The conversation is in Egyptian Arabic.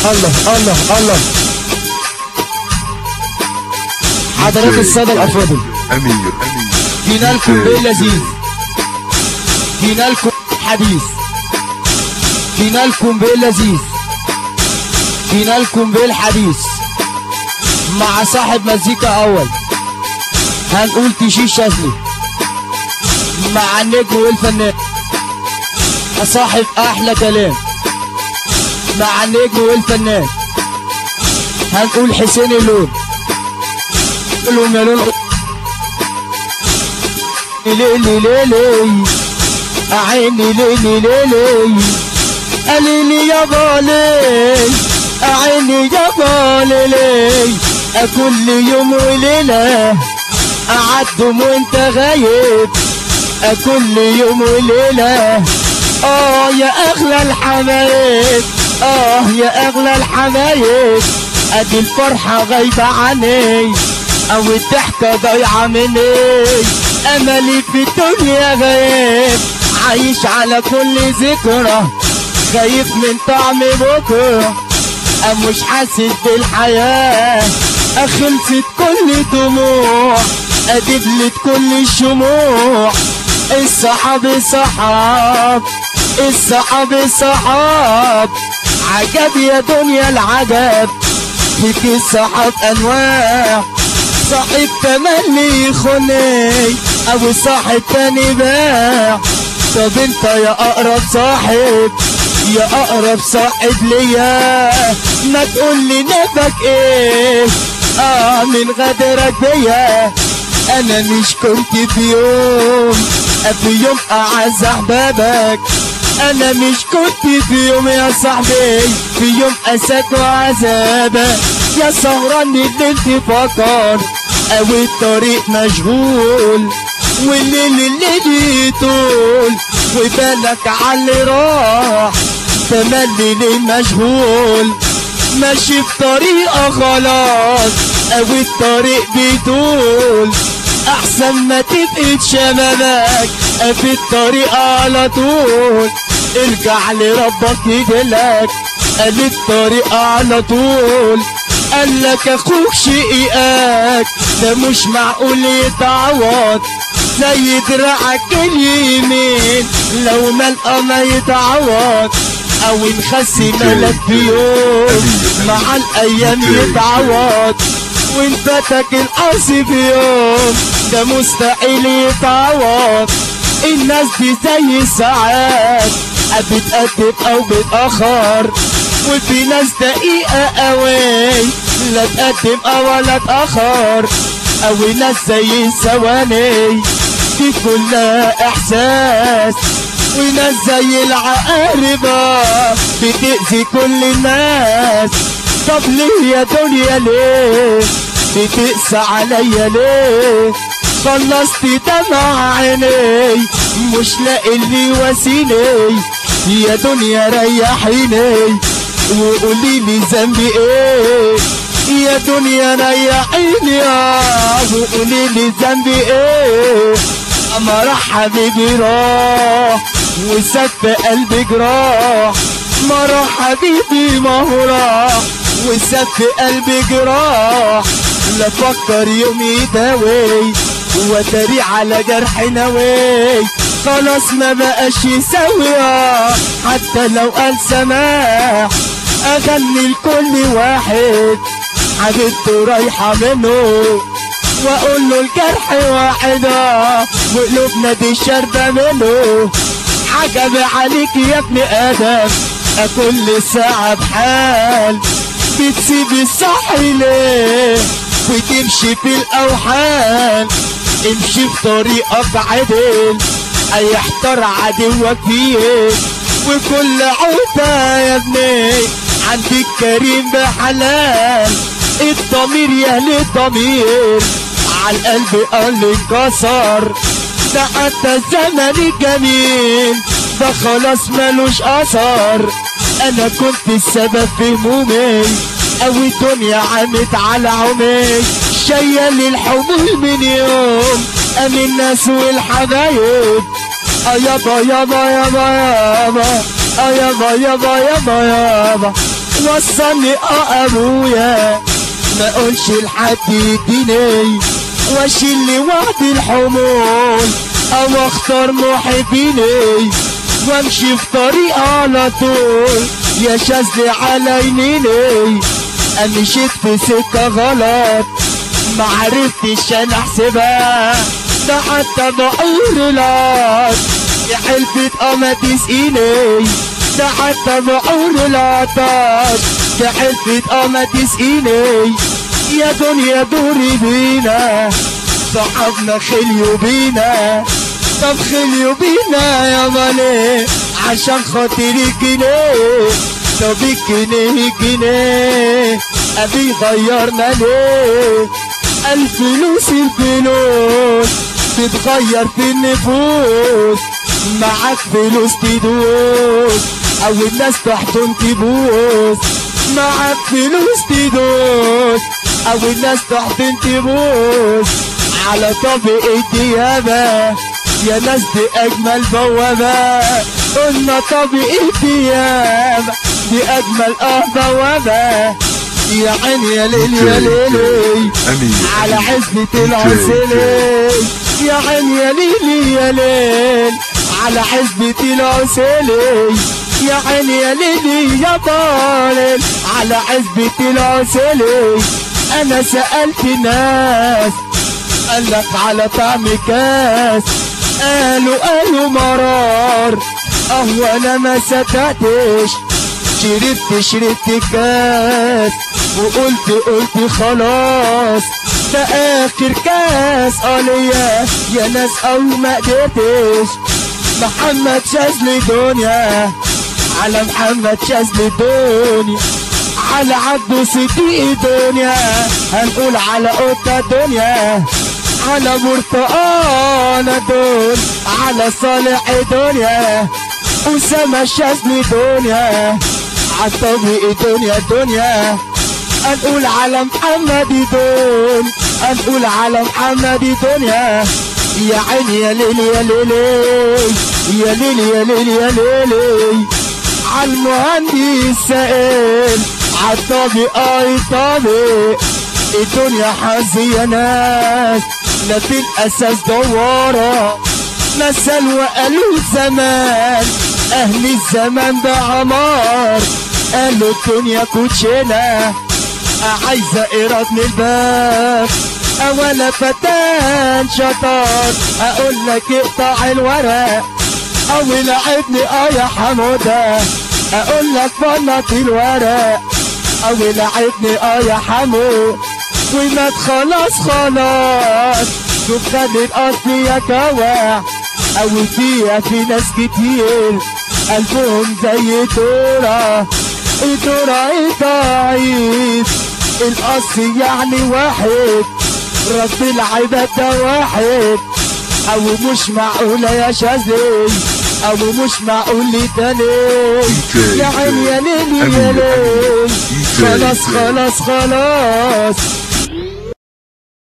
الله الله الله حضرات السادة الأفاضل امير امير جينا لكم باللذيذ جينا لكم حديث جينا لكم باللذيذ جينا لكم بالحديث مع صاحب مزيكا أول هنقول تشيش شاذلي مع النجم والفنان صاحب أحلى كلام مع النجم والفنان هنقول حسين اللون لهم يا لون ليلي ليلي عيني ليلي ليلي قالي يا بالي عيني يا بالي كل يوم وليلة أعدهم وانت غايب كل يوم وليلة اه يا اغلى الحبايب اه يا اغلى الحبايب ادي الفرحة غايبة عني او الضحكة ضايعة مني املي في الدنيا غايب عايش على كل ذكرى خايف من طعم بكرة أم مش حاسس بالحياة خلصت كل دموع أدبلت كل الشموع الصحاب الصحاب الصحاب الصحاب عجب يا دنيا العجب فيك الصحاب أنواع صاحب تملي يخوني أو صاحب تاني باع طب انت يا أقرب صاحب يا أقرب صاحب ليا ما تقول لي نبك ايه اه من غدرك بيا انا مش كنت في يوم في يوم اعز احبابك انا مش كنت في يوم يا صاحبي في يوم اساك وعذابك يا سهران اللي انت فكر او الطريق مشغول والليل اللي يطول وبالك عاللي راح تملي ليه مشغول ماشي في طريقة خلاص او الطريق بيطول احسن ما تفقد شبابك في الطريق على طول ارجع لربك يجيلك قال الطريق على طول قال لك اخوك شقيقك ده مش معقول يتعوض زي دراعك اليمين لو ملقى ما يتعوض او نخسي ملك في يوم مع الايام يتعوض وان فاتك القص في يوم ده مستحيل يتعوض الناس دي زي الساعات بتقدم او بتأخر وفي ناس دقيقة قوي لا تقدم او لا تأخر او ناس زي الثواني دي كلها احساس وناس زي العقاربة بتأذي كل الناس طب ليه يا دنيا ليه بتقسى عليا ليه خلصت دمع عيني مش لاقي اللي يواسيني يا دنيا ريحيني وقولي لي ذنبي ايه يا دنيا ريحيني اه وقولي لي ذنبي ايه اما راح حبيبي راح وساب في قلبي جراح ما راح حبيبي ما هو راح وساب في قلبي جراح لا فكر يوم يداوي وتري على جرح نوي خلاص ما بقاش يسوي حتى لو قال سماح اغني لكل واحد حبيبته رايحة منه واقول له الجرح واحدة وقلوبنا دي شاربة منه عجب عليك يا ابن ادم كل ساعة بحال بتسيب الصح ليه وتمشي في الاوحال امشي في طريقك عدل هيحتار عدوك فيك وكل عودة يا ابني عندك كريم بحلال الضمير يا الضمير على القلب قال انكسر ده حتى الزمن الجميل ده خلاص ملوش اثر انا كنت السبب في همومي او الدنيا عمت على عمي شايل الحمول من يوم ام الناس والحبايب آه يابا يابا يابا يابا اه يابا يابا يابا يابا وصلني اه ابويا ما اقولش لحد يديني واشيل لوحدي الحمول او اختار محبيني وامشي في طريق على طول يا شاذلي على يميني انا مشيت في سكة غلط ما عرفتش انا احسبها ده حتى بعور العاد يا حلفة اه ما تسقيني ده حتى بعور العطاش يا حلفة اه ما تسقيني يا دنيا دوري بينا صحابنا خليوا بينا طب خليوا بينا يا مالي عشان خاطر الجنيه طب الجنيه الجنيه ابي غيرنا ليه الفلوس الفلوس تتغير في النفوس معاك فلوس تدوس او الناس تحضن تبوس معاك فلوس تدوس او الناس تحضن تبوس على طبق الديابة يا ناس دي اجمل بوابة قلنا طبق الديابة دي اجمل اه بوابة يا عيني يا ليل يا ليلي أمين على حزبة العسلي يا عين يا ليلي يا ليل على حزبة العسلي يا عين يا ليلي يا طالب على حزبة العسلي انا سألت ناس قالك على طعم كاس قالوا قالوا مرار اهو انا ما صدقتش شربت شربت كاس وقلت قلت خلاص ده اخر كاس عليا يا ناس او ما قدرتش محمد شاذلي دنيا على محمد شاذلي دنيا على عبده صديق دنيا هنقول على قطة دنيا على برتقانة دون على صالح دنيا أسامة شاذلي دنيا عالطبيعي دنيا دنيا هنقول على محمد دون هنقول على محمد دنيا يا عيني يا ليلي يا ليلي يا ليلي يا ليلي يا ليلي عالمهندس سائل عالطبيعي اي طبيعي الدنيا حظ يا ناس لا في الاساس دوارة مثل وقالوا زمان اهل الزمان ده عمار قالوا الدنيا كوتشينة عايزة ايراد من الباب اولا فتان شطار اقول لك اقطع الورق او لعبني اه يا حمودة اقول لك فنط الورق او لعبني اه يا حمو ومات خلاص خلاص شوف خدت اصلي يا كواع او فيها في ناس كتير قلبهم زي دورة الدورة ضعيف القص يعني واحد رب العباد ده واحد او مش معقولة يا شاذلي او مش معقول لي تاني يا عين يا ليل يا ليل خلاص خلاص خلاص